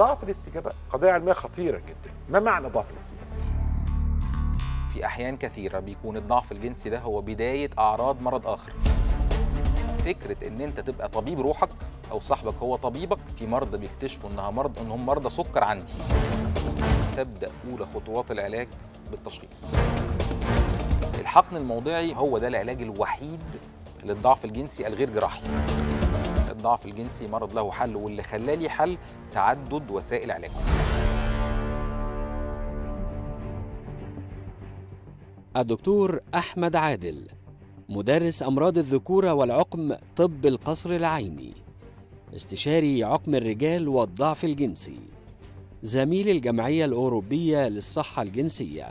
ضعف الاستجابه قضيه علميه خطيره جدا ما معنى ضعف الاستجابه في احيان كثيره بيكون الضعف الجنسي ده هو بدايه اعراض مرض اخر فكره ان انت تبقى طبيب روحك او صاحبك هو طبيبك في مرضى بيكتشفوا انها مرض انهم مرضى سكر عندي تبدا اولى خطوات العلاج بالتشخيص الحقن الموضعي هو ده العلاج الوحيد للضعف الجنسي الغير جراحي الضعف الجنسي مرض له حل واللي خلاه ليه حل تعدد وسائل علاجه الدكتور أحمد عادل مدرس أمراض الذكورة والعقم طب القصر العيني استشاري عقم الرجال والضعف الجنسي زميل الجمعية الأوروبية للصحة الجنسية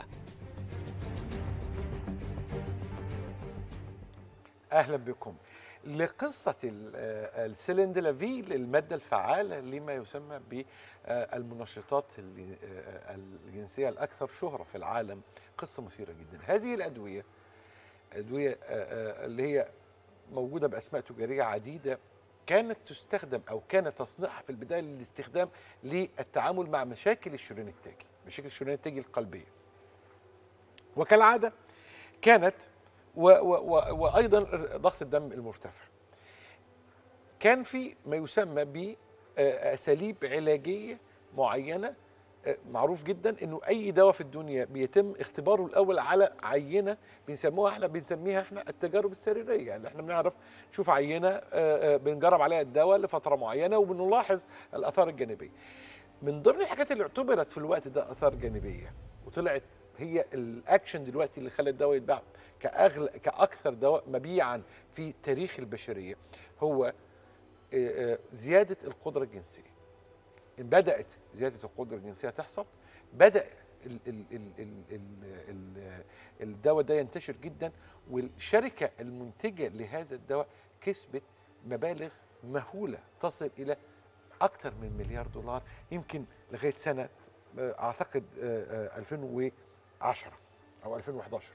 اهلا بكم لقصه ال- آه، السلندلافيل الماده الفعاله لما يسمى بالمنشطات ال- آه، الجنسيه الاكثر شهره في العالم قصه مثيره جدا هذه الادويه ادويه آه، آه، اللي هي موجوده باسماء تجاريه عديده كانت تستخدم او كان تصنيعها في البدايه للاستخدام للتعامل مع مشاكل الشريان التاجي مشاكل الشريان التاجي القلبيه وكالعاده كانت و و و وايضا ضغط الدم المرتفع كان في ما يسمى باساليب علاجيه معينه آه، معروف جدا انه اي دواء في الدنيا بيتم اختباره الاول على عينه بنسموها احنا بنسميها احنا التجارب السريريه يعني احنا بنعرف نشوف عينه آه، آه، بنجرب عليها الدواء لفتره معينه وبنلاحظ الاثار الجانبيه من ضمن الحاجات اللي اعتبرت في الوقت ده اثار جانبيه وطلعت هي الاكشن دلوقتي اللي خلى الدواء يتباع كاغلى كاكثر دواء مبيعا في تاريخ البشريه هو آه، آه، زياده القدره الجنسيه ان بدات زياده القدره الجنسيه تحصل بدا ال ال ال ال ال ال الدواء ده ينتشر جدا والشركه المنتجه لهذا الدواء كسبت مبالغ مهوله تصل الى اكثر من مليار دولار يمكن لغايه سنه آه، اعتقد آه، آه، 2010 او 2011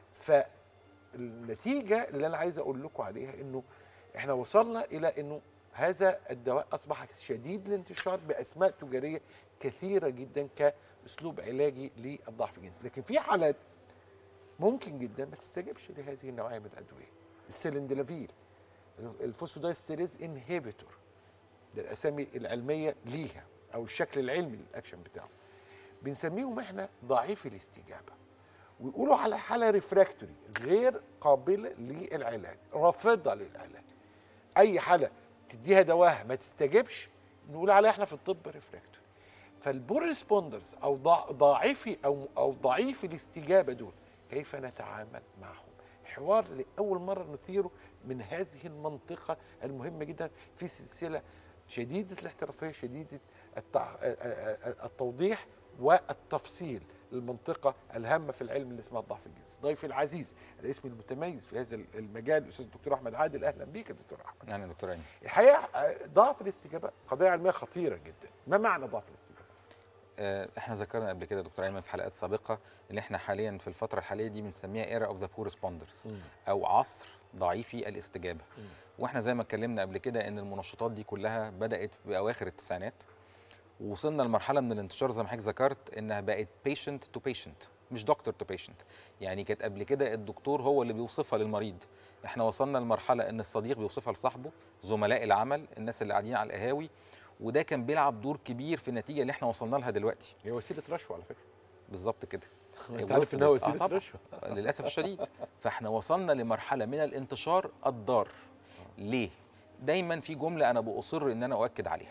فالنتيجه اللي انا عايز اقول لكم عليها انه احنا وصلنا الى انه هذا الدواء اصبح شديد الانتشار باسماء تجاريه كثيره جدا كاسلوب علاجي للضعف الجنسي لكن في حالات ممكن جدا ما تستجبش لهذه النوعيه من الادويه السلندلافيل الفوسفودايستريز انهيبيتور ده الاسامي العلميه ليها او الشكل العلمي للاكشن بتاعه بنسميهم احنا ضعيف الاستجابه ويقولوا على حاله ريفراكتوري غير قابله للعلاج رافضه للعلاج اي حاله تديها دواها ما تستجبش نقول عليها احنا في الطب ريفراكتوري فالبور ريسبوندرز او ضع- ضعيفي او او ضعيف الاستجابه دول كيف نتعامل معهم حوار لاول مره نثيره من هذه المنطقه المهمه جدا في سلسله شديده الاحترافيه شديده التع... التوضيح والتفصيل للمنطقة الهامة في العلم اللي اسمها الضعف الجنسي ضيفي العزيز الاسم المتميز في هذا المجال الأستاذ الدكتور أحمد عادل أهلا بيك يا دكتور أحمد يعني دكتور عيني الحقيقة آه، ضعف الاستجابة قضية علمية خطيرة جدا ما معنى ضعف الاستجابة؟ آه، احنا ذكرنا قبل كده دكتور ايمن في حلقات سابقه ان احنا حاليا في الفتره الحاليه دي بنسميها ايرا اوف ذا بور ريسبوندرز او عصر ضعيفي الاستجابه مم. واحنا زي ما اتكلمنا قبل كده ان المنشطات دي كلها بدات باواخر التسعينات ووصلنا لمرحله من الانتشار زي ما حضرتك ذكرت انها بقت بيشنت تو بيشنت مش دكتور تو بيشنت يعني كانت قبل كده الدكتور هو اللي بيوصفها للمريض احنا وصلنا لمرحله ان الصديق بيوصفها لصاحبه زملاء العمل الناس اللي قاعدين على القهاوي وده كان بيلعب دور كبير في النتيجه اللي احنا وصلنا لها دلوقتي هي وسيلة رشوة على فكرة بالظبط كده انت عارف انها وصلت- آه وسيلة طبعاً. رشوة للاسف الشديد فاحنا وصلنا لمرحله من الانتشار الضار ليه دايما في جمله انا باصر ان انا اؤكد عليها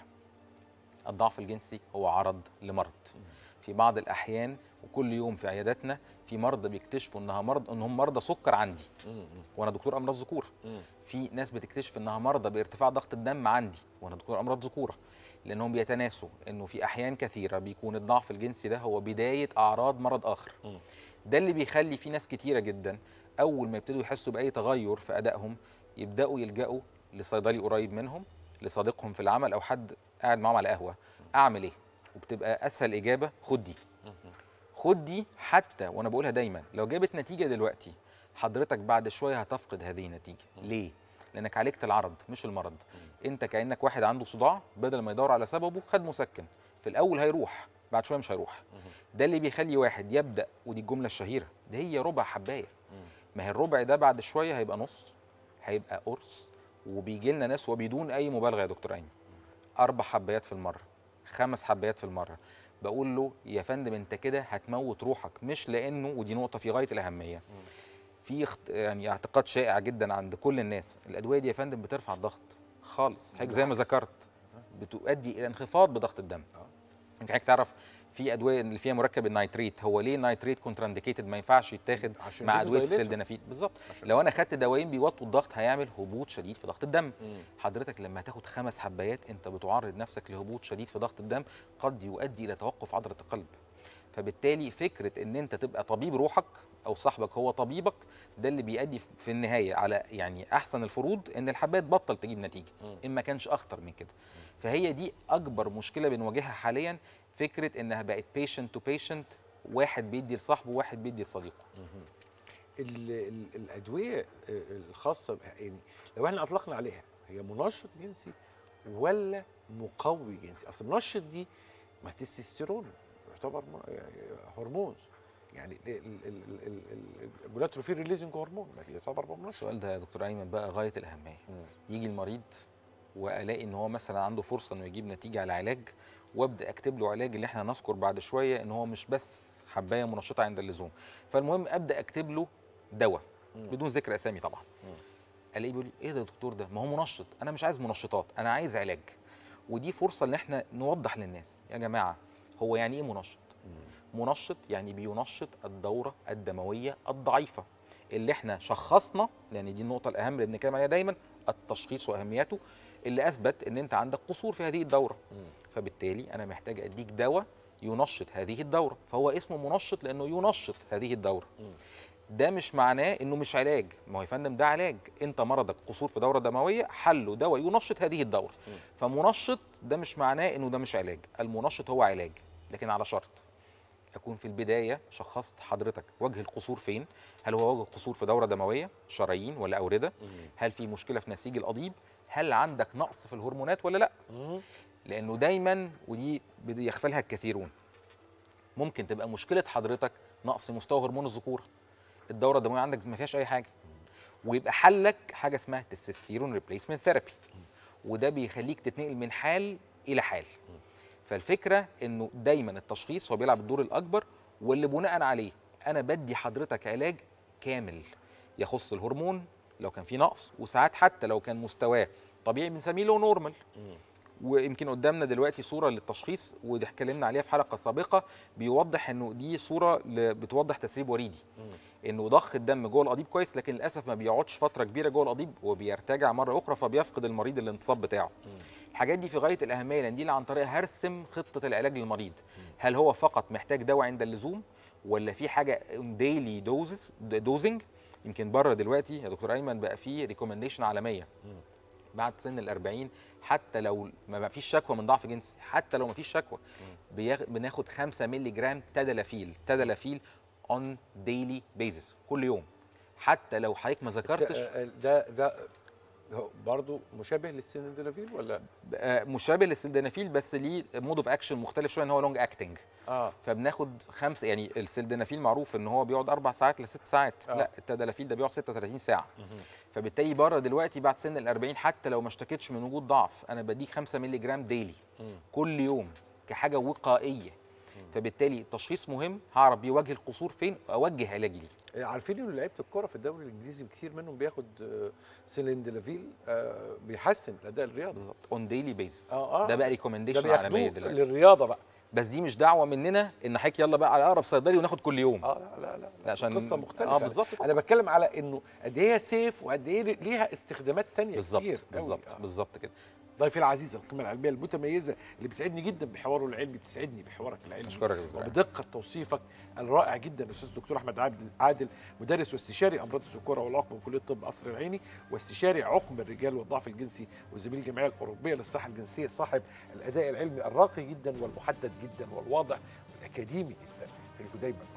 الضعف الجنسي هو عرض لمرض في بعض الاحيان وكل يوم في عياداتنا في مرضى بيكتشفوا انها مرض انهم مرضى سكر عندي وانا دكتور امراض ذكوره في ناس بتكتشف انها مرضى بارتفاع ضغط الدم عندي وانا دكتور امراض ذكوره لانهم بيتناسوا انه في احيان كثيره بيكون الضعف الجنسي ده هو بدايه اعراض مرض اخر مم. ده اللي بيخلي في ناس كتيره جدا اول ما يبتدوا يحسوا باي تغير في ادائهم يبداوا يلجأوا لصيدلي قريب منهم لصديقهم في العمل او حد قاعد معاهم على قهوه اعمل ايه وبتبقى اسهل اجابه خد دي خد دي حتى وانا بقولها دايما لو جابت نتيجه دلوقتي حضرتك بعد شويه هتفقد هذه النتيجه ليه لانك عالجت العرض مش المرض انت كانك واحد عنده صداع بدل ما يدور على سببه خد مسكن في الاول هيروح بعد شويه مش هيروح ده اللي بيخلي واحد يبدا ودي الجمله الشهيره ده هي ربع حبايه ما هي الربع ده بعد شويه هيبقى نص هيبقى قرص وبيجي لنا ناس وبدون اي مبالغه يا دكتور ايمن اربع حبايات في المره خمس حبايات في المره بقول له يا فندم انت كده هتموت روحك مش لانه ودي نقطه في غايه الاهميه في اخت... يعني اعتقاد شائع جدا عند كل الناس الادويه دي يا فندم بترفع الضغط خالص حضرتك زي ما بالعكس. ذكرت بتؤدي الى انخفاض بضغط الدم يمكن حضرتك تعرف في ادويه اللي فيها مركب النيتريت هو ليه النيتريت كونترانديكيتد ما ينفعش يتاخد عشان مع يديله ادويه dilator. السلدنافيل بالظبط عشان- لو انا خدت دوايين بيوطوا الضغط هيعمل هبوط شديد في ضغط الدم مم. حضرتك لما تاخد خمس حبايات انت بتعرض نفسك لهبوط شديد في ضغط الدم قد يؤدي الى توقف عضله القلب فبالتالي فكره ان انت تبقى طبيب روحك او صاحبك هو طبيبك ده اللي بيؤدي في النهايه على يعني احسن الفروض ان الحبايه تبطل تجيب نتيجه مم. ان ما كانش اخطر من كده فهي دي اكبر مشكله بنواجهها حاليا فكره انها بقت بيشنت تو بيشنت واحد بيدي لصاحبه وواحد بيدي لصديقه ال- ال- الادويه آه، الخاصه ب- يعني لو احنا اطلقنا عليها هي منشط جنسي ولا مقوي جنسي اصل منشط دي ما تستوستيرون يعتبر م- يعني هرمون يعني ال- ال- ال- ال- ال- الجولاتروفير ريليزنج هرمون ما يعتبر منشط السؤال ده يا دكتور ايمن بقى غايه الاهميه يجي المريض والاقي ان هو مثلا عنده فرصه انه يجيب نتيجه على علاج وابدا اكتب له علاج اللي احنا نذكر بعد شويه ان هو مش بس حبايه منشطه عند اللزوم فالمهم ابدا اكتب له دواء مم. بدون ذكر اسامي طبعا مم. الاقيه بيقول لي ايه ده يا دكتور ده ما هو منشط انا مش عايز منشطات انا عايز علاج ودي فرصه ان احنا نوضح للناس يا جماعه هو يعني ايه منشط منشط يعني بينشط الدوره الدمويه الضعيفه اللي احنا شخصنا لان دي النقطه الاهم اللي بنتكلم عليها دايما التشخيص واهميته اللي اثبت ان انت عندك قصور في هذه الدوره مم. فبالتالي انا محتاج اديك دواء ينشط هذه الدوره فهو اسمه منشط لانه ينشط هذه الدوره مم. ده مش معناه انه مش علاج ما هو يا فندم ده علاج انت مرضك قصور في دوره دمويه حله دواء ينشط هذه الدوره مم. فمنشط ده مش معناه انه ده مش علاج المنشط هو علاج لكن على شرط اكون في البدايه شخصت حضرتك وجه القصور فين هل هو وجه قصور في دوره دمويه شرايين ولا اورده هل في مشكله في نسيج القضيب هل عندك نقص في الهرمونات ولا لا مم. لانه دايما ودي يغفلها الكثيرون ممكن تبقى مشكله حضرتك نقص مستوى هرمون الذكوره الدوره الدمويه عندك ما فيهاش اي حاجه ويبقى حلك حاجه اسمها تستوستيرون ريبليسمنت ثيرابي وده بيخليك تتنقل من حال الى حال فالفكره انه دايما التشخيص هو بيلعب الدور الاكبر واللي بناء عليه انا بدي حضرتك علاج كامل يخص الهرمون لو كان في نقص وساعات حتى لو كان مستواه طبيعي بنسميه له نورمال مم. ويمكن قدامنا دلوقتي صوره للتشخيص ودي اتكلمنا عليها في حلقه سابقه بيوضح انه دي صوره ل- بتوضح تسريب وريدي مم. انه ضخ الدم جوه القضيب كويس لكن للاسف ما بيقعدش فتره كبيره جوه القضيب وبيرتجع مره اخرى فبيفقد المريض الانتصاب بتاعه مم. الحاجات دي في غايه الاهميه لان دي اللي عن طريقها هرسم خطه العلاج للمريض هل هو فقط محتاج دواء عند اللزوم ولا في حاجه ديلي دوزز دوزنج يمكن بره دلوقتي يا دكتور ايمن بقى في ريكومنديشن عالميه مم. بعد سن ال 40 حتى لو ما ما فيش شكوى من ضعف جنسي حتى لو ما فيش شكوى بياخ... بناخد 5 مللي جرام تدلافيل تدلافيل اون ديلي بيزس كل يوم حتى لو حضرتك ما ذكرتش ده ده, ده هو برضه مشابه للسينوديلافيل ولا آه، مشابه للسلدنافيل بس ليه مود اوف اكشن مختلف شويه ان هو لونج اكتنج اه فبناخد خمسه يعني السلدنافيل معروف ان هو بيقعد اربع ساعات لست ساعات آه. لا التدلافيل ده بيقعد 36 ساعه فبالتالي بره دلوقتي بعد سن ال 40 حتى لو ما اشتكتش من وجود ضعف انا بديك 5 مللي جرام ديلي مم. كل يوم كحاجه وقائيه فبالتالي التشخيص مهم هعرف بيه وجه القصور فين اوجه علاجي ليه عارفين ان لعيبه الكره في الدوري الانجليزي كتير منهم بياخد آه، سيليندلافيل آه، بيحسن الاداء الرياضي بالظبط اون ديلي بيز اه اه ده بقى ده ريكومنديشن عالميه بياخدوه دلوقتي للرياضه بقى بس دي مش دعوه مننا ان حضرتك يلا بقى على اقرب صيدلي وناخد كل يوم اه لا لا لا, لا، عشان- قصه مختلفه آه، بالظبط. انا بتكلم على انه قد ايه هي سيف وقد ايه ليها استخدامات تانية بالظبط كتير أوي. بالظبط آه. بالظبط كده ضيفي العزيز القيمه العلميه المتميزه اللي بتسعدني جدا بحواره العلمي بتسعدني بحوارك العلمي اشكرك يا دكتور أحمد. وبدقه توصيفك الرائع جدا الاستاذ الدكتور احمد عادل عادل مدرس واستشاري امراض الذكوره والعقم بكليه الطب قصر العيني واستشاري عقم الرجال والضعف الجنسي وزميل الجمعيه الاوروبيه للصحه الجنسيه صاحب الاداء العلمي الراقي جدا والمحدد جدا والواضح والاكاديمي جدا خليكم دايما